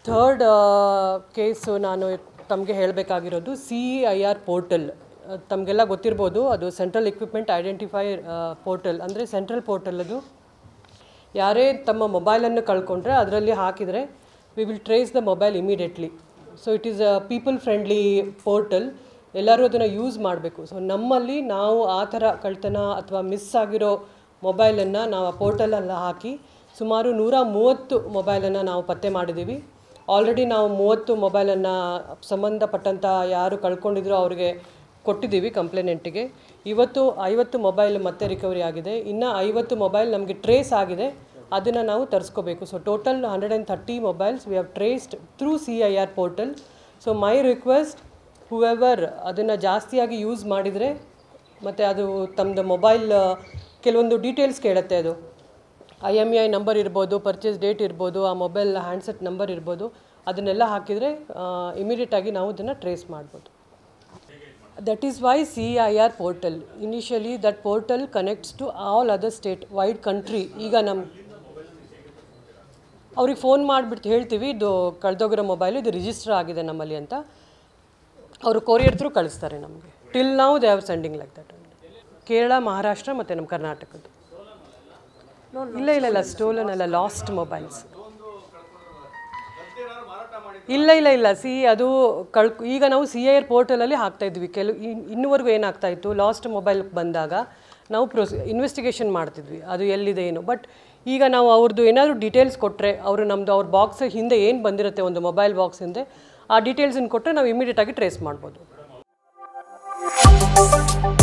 third case ನಾನು ತಮಗೆ ಹೇಳಬೇಕಾಗಿರೋದು ಸಿ ಐ ಆರ್ ಪೋರ್ಟಲ್ ತಮಗೆಲ್ಲ ಗೊತ್ತಿರ್ಬೋದು ಅದು ಸೆಂಟ್ರಲ್ ಎಕ್ವಿಪ್ಮೆಂಟ್ ಐಡೆಂಟಿಫೈ ಪೋರ್ಟಲ್ ಅಂದರೆ ಸೆಂಟ್ರಲ್ ಪೋರ್ಟಲ್ ಅದು ಯಾರೇ ತಮ್ಮ ಮೊಬೈಲನ್ನು ಕಳ್ಕೊಂಡ್ರೆ ಅದರಲ್ಲಿ ಹಾಕಿದರೆ we will trace the mobile immediately so it is a people friendly portal ಎಲ್ಲರೂ ಅದನ್ನು ಯೂಸ್ ಮಾಡಬೇಕು ಸೊ ನಮ್ಮಲ್ಲಿ ನಾವು ಆ ಥರ ಕಳ್ತನ ಅಥವಾ ಮಿಸ್ ಆಗಿರೋ ಮೊಬೈಲನ್ನು ನಾವು ಆ ಪೋರ್ಟಲಲ್ಲಿ ಹಾಕಿ ಸುಮಾರು ನೂರ ಮೂವತ್ತು ಮೊಬೈಲನ್ನು ನಾವು ಪತ್ತೆ ಮಾಡಿದ್ದೀವಿ ಆಲ್ರೆಡಿ ನಾವು ಮೂವತ್ತು ಮೊಬೈಲನ್ನು ಸಂಬಂಧಪಟ್ಟಂಥ ಯಾರು ಕಳ್ಕೊಂಡಿದ್ರು ಅವರಿಗೆ ಕೊಟ್ಟಿದ್ದೀವಿ ಕಂಪ್ಲೇನೆಂಟಿಗೆ ಇವತ್ತು ಐವತ್ತು ಮೊಬೈಲ್ ಮತ್ತೆ ರಿಕವರಿ ಆಗಿದೆ ಇನ್ನು ಐವತ್ತು ಮೊಬೈಲ್ ನಮಗೆ ಟ್ರೇಸ್ ಆಗಿದೆ ಅದನ್ನು ನಾವು ತರಿಸ್ಕೋಬೇಕು so total hundred and thirty mobiles we have traced through C I R portal so my request however ಅದನ್ನು ಜಾಸ್ತಿಯಾಗಿ ಯೂಸ್ ಮಾಡಿದರೆ ಮತ್ತು ಅದು ತಮ್ಮದು ಮೊಬೈಲ್ ಕೆಲವೊಂದು ಡೀಟೇಲ್ಸ್ ಕೇಳುತ್ತೆ ಅದು ಐ ಎಮ್ ಐ ನಂಬರ್ ಇರ್ಬೋದು ಪರ್ಚೇಸ್ ಡೇಟ್ ಇರ್ಬೋದು ಆ ಮೊಬೈಲ್ ಹ್ಯಾಂಡ್ಸೆಟ್ ನಂಬರ್ ಇರ್ಬೋದು ಅದನ್ನೆಲ್ಲ ಹಾಕಿದರೆ ಇಮಿಡಿಯೇಟಾಗಿ ನಾವು ಅದನ್ನು ಟ್ರೇಸ್ ಮಾಡ್ಬೋದು that is why C I R portal initially that portal connects to all other state wide country ಈಗ ನಮ್ಮ ಅವ್ರಿಗೆ ಫೋನ್ ಮಾಡಿಬಿಟ್ಟು ಹೇಳ್ತೀವಿ ಇದು ಕಳೆದೋಗಿರೋ ಮೊಬೈಲು ಇದು ರಿಜಿಸ್ಟರ್ ಆಗಿದೆ ನಮ್ಮಲ್ಲಿ ಅಂತ ಅವರು ಕೊರಿಯರ್ ಥ್ರೂ ಕಳಿಸ್ತಾರೆ ನಮಗೆ ಟಿಲ್ ನಾವು they are sending like that Kerala Maharashtra ಮತ್ತು ನಮ್ಮ ಕರ್ನಾಟಕದ್ದು ಇಲ್ಲ ಇಲ್ಲ ಇಲ್ಲ ಸ್ಟೋಲನ್ ಅಲ್ಲ ಲಾಸ್ಟ್ ಮೊಬೈಲ್ಸ್ ಇಲ್ಲ ಇಲ್ಲ ಇಲ್ಲ ಸಿ ಅದು ಕಳ್ ಈಗ ನಾವು ಸಿ ಐ ಆರ್ ಪೋರ್ಟಲಲ್ಲಿ ಹಾಕ್ತಾ ಇದ್ವಿ ಕೆಲವು ಇನ್ನುವರೆಗೂ ಏನಾಗ್ತಾ ಇತ್ತು ಲಾಸ್ಟ್ ಮೊಬೈಲ್ ಬಂದಾಗ ನಾವು ಪ್ರೊಸಿ ಇನ್ವೆಸ್ಟಿಗೇಷನ್ ಮಾಡ್ತಿದ್ವಿ ಅದು ಎಲ್ಲಿದೆ ಏನು ಬಟ್ ಈಗ ನಾವು ಅವ್ರದ್ದು ಏನಾದರೂ ಡೀಟೇಲ್ಸ್ ಕೊಟ್ಟರೆ ಅವರು ನಮ್ಮದು ಅವ್ರ ಬಾಕ್ಸ್ ಹಿಂದೆ ಏನು ಬಂದಿರುತ್ತೆ ಒಂದು ಮೊಬೈಲ್ ಬಾಕ್ಸ್ ಹಿಂದೆ ಆ ಡೀಟೇಲ್ಸನ್ನು ಕೊಟ್ಟರೆ ನಾವು ಇಮಿಡಿಯೇಟಾಗಿ ಟ್ರೇಸ್ ಮಾಡ್ಬೋದು